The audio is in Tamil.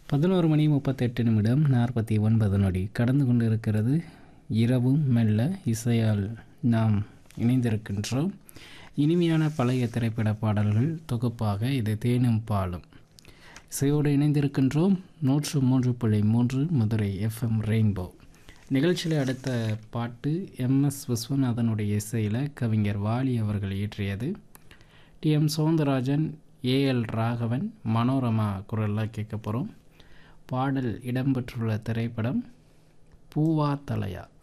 பதினோரு மணி முப்பத்தெட்டு நிமிடம் நாற்பத்தி ஒன்பது நொடி கடந்து கொண்டிருக்கிறது இரவும் மெல்ல இசையால் நாம் இணைந்திருக்கின்றோம் இனிமையான பழைய திரைப்பட பாடல்கள் தொகுப்பாக இது தேனும் பாலும் இசையோடு இணைந்திருக்கின்றோம் நூற்று மூன்று புள்ளி மூன்று மதுரை எஃப்எம் ரெயின்போ நிகழ்ச்சியில் அடுத்த பாட்டு எம்எஸ் விஸ்வநாதனுடைய இசையில் கவிஞர் வாலி அவர்கள் இயற்றியது T M Soundararajan AL Raghavan Manorama குரலில் கேட்க போகிறோம் பாடல் இடம்பெற்றுள்ள திரைப்படம் பூவா தலையா